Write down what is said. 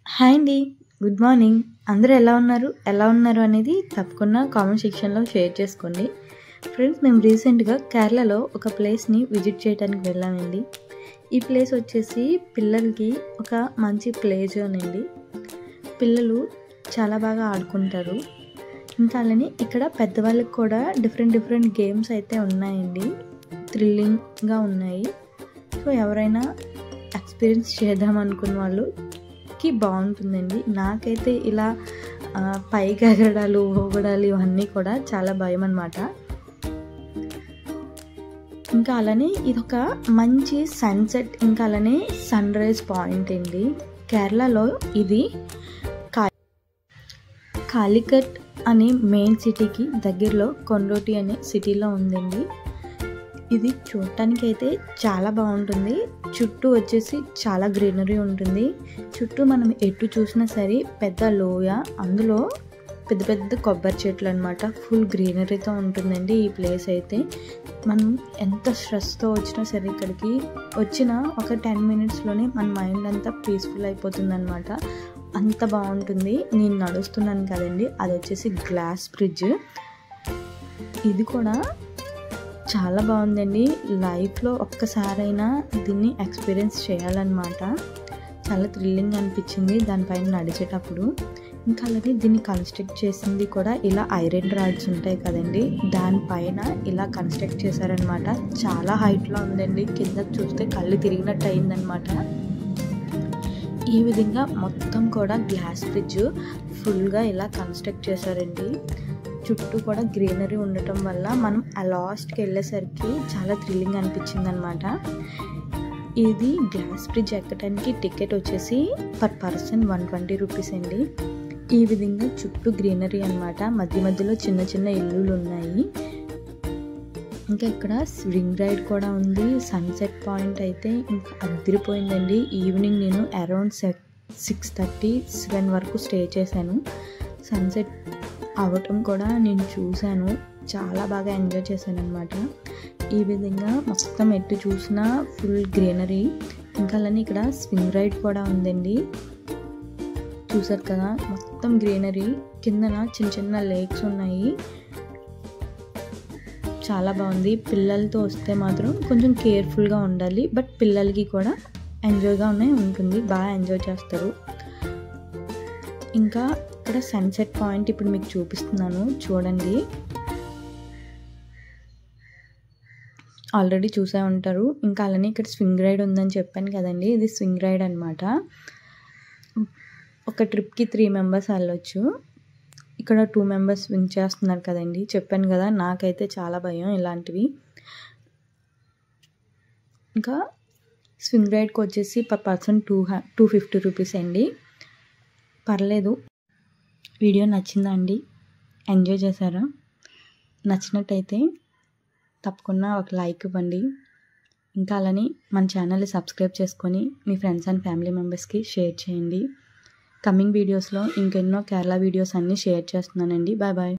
hi అండి good morning అందరూ ఎలా ఉన్నారు ఎలా ఉన్నారు అనేది తప్పకుండా కామెంట్ సెక్షన్లో షేర్ చేసుకోండి ఫ్రెండ్స్ మేము రీసెంట్గా కేరళలో ఒక ప్లేస్ని విజిట్ చేయడానికి వెళ్ళామండి ఈ ప్లేస్ వచ్చేసి పిల్లలకి ఒక మంచి ప్లే జోన్ అండి పిల్లలు చాలా బాగా ఆడుకుంటారు ఇంకా అలానే ఇక్కడ పెద్దవాళ్ళకి కూడా డిఫరెంట్ డిఫరెంట్ గేమ్స్ అయితే ఉన్నాయండి థ్రిల్లింగ్గా ఉన్నాయి సో ఎవరైనా ఎక్స్పీరియన్స్ చేద్దాం అనుకున్న వాళ్ళకి బాగుంటుందండి నాకైతే ఇలా ఆ, పైకి ఎగరడాలు ఊగడాలు ఇవన్నీ కూడా చాలా భయం అనమాట ఇంకా అలానే ఇదొక మంచి సన్సెట్ ఇంకా అలానే సన్ రైజ్ పాయింట్ అండి కేరళలో ఇది కా- కాలికట్ అనే మెయిన్ సిటీకి దగ్గరలో కొండోటి అనే సిటీలో ఉందండి ఇది చూడటానికి అయితే చాలా బాగుంటుంది చుట్టూ వచ్చేసి చాలా గ్రీనరీ ఉంటుంది చుట్టూ మనం ఎటు చూసినా సరే పెద్ద లోయ అందులో పెద్ద పెద్ద కొబ్బరి చెట్లు అనమాట ఫుల్ గ్రీనరీతో ఉంటుందండి ఈ ప్లేస్ అయితే మనం ఎంత స్ట్రెస్తో వచ్చినా సరే ఇక్కడికి వచ్చిన ఒక టెన్ మినిట్స్లోనే మన మైండ్ అంతా పీస్ఫుల్ అయిపోతుంది అనమాట అంత బాగుంటుంది నేను నడుస్తున్నాను కదండి అది వచ్చేసి గ్లాస్ బ్రిడ్జ్ ఇది కూడా చాలా బాగుందండి లైఫ్లో ఒక్కసారైనా దీన్ని ఎక్స్పీరియన్స్ చేయాలన్నమాట చాలా థ్రిల్లింగ్ అనిపించింది దానిపైన నడిచేటప్పుడు ఇంకా అలాగే దీన్ని కన్స్ట్రక్ట్ చేసింది కూడా ఇలా ఐరన్ రాడ్స్ ఉంటాయి కదండి దానిపైన ఇలా కన్స్ట్రక్ట్ చేశారనమాట చాలా హైట్లో ఉందండి కింద చూస్తే కళ్ళు తిరిగినట్టు అయిందనమాట ఈ విధంగా మొత్తం కూడా గ్లాస్ బ్రిడ్జ్ ఫుల్గా ఇలా కన్స్ట్రక్ట్ చేశారండి చుట్టూ కూడా గ్రీనరీ ఉండటం వల్ల మనం ఆ లాస్ట్కి వెళ్ళేసరికి చాలా థ్రిల్లింగ్ అనిపించింది అనమాట ఇది గ్లాస్ బ్రిడ్జ్ ఎక్కడానికి టికెట్ వచ్చేసి per person one twenty rupees అండి ఈ విధంగా చుట్టూ గ్రీనరీ అన్నమాట మధ్య మధ్యలో చిన్న చిన్న ఇల్లులు ఉన్నాయి ఇంకా ఇక్కడ స్వింగ్ రైడ్ కూడా ఉంది సన్సెట్ పాయింట్ అయితే ఇంకా అదిరిపోయిందండి ఈవినింగ్ నేను అరౌండ్ సిక్స్ థర్టీ సెవెన్ వరకు స్టే చేశాను సన్సెట్ అవ్వటం కూడా నేను చూశాను చాలా బాగా ఎంజాయ్ చేశాను అనమాట ఈ విధంగా మొత్తం ఎటు చూసినా ఫుల్ గ్రీనరీ ఇంకా అలానే ఇక్కడ స్వింగ్ రైడ్ కూడా ఉందండి చూసారు కదా మొత్తం గ్రీనరీ కిందన చిన్న చిన్న లేక్స్ ఉన్నాయి చాలా బాగుంది పిల్లలతో వస్తే మాత్రం కొంచెం కేర్ఫుల్గా ఉండాలి బట్ పిల్లలకి కూడా ఎంజాయ్గా ఉన్నాయి ఉంటుంది బాగా ఎంజాయ్ చేస్తారు ఇంకా ఇక్కడ సన్సెట్ పాయింట్ ఇప్పుడు మీకు చూపిస్తున్నాను చూడండి ఆల్రెడీ చూసే ఉంటారు ఇంకా అలానే ఇక్కడ స్వింగ్ రైడ్ ఉందని చెప్పాను కదండి ఇది స్వింగ్ రైడ్ అనమాట ఒక ట్రిప్కి త్రీ మెంబర్స్ వెళ్ళొచ్చు ఇక్కడ టూ మెంబర్స్ విన్ చేస్తున్నారు కదండి చెప్పాను కదా నాకైతే చాలా భయం ఇలాంటివి ఇంకా స్వింగ్ రైడ్కి వచ్చేసి per person two two fifty rupees అండి పర్లేదు వీడియో నచ్చిందా అండి ఎంజాయ్ చేశారా నచ్చినట్టయితే తప్పకుండా ఒక లైక్ ఇవ్వండి ఇంకా అలానే మన ఛానల్ని సబ్స్క్రైబ్ చేసుకొని మీ ఫ్రెండ్స్ అండ్ ఫ్యామిలీ మెంబర్స్కి షేర్ చేయండి కమింగ్ వీడియోస్లో ఇంకెన్నో కేరళ వీడియోస్ అన్నీ షేర్ చేస్తున్నానండి బాయ్ బాయ్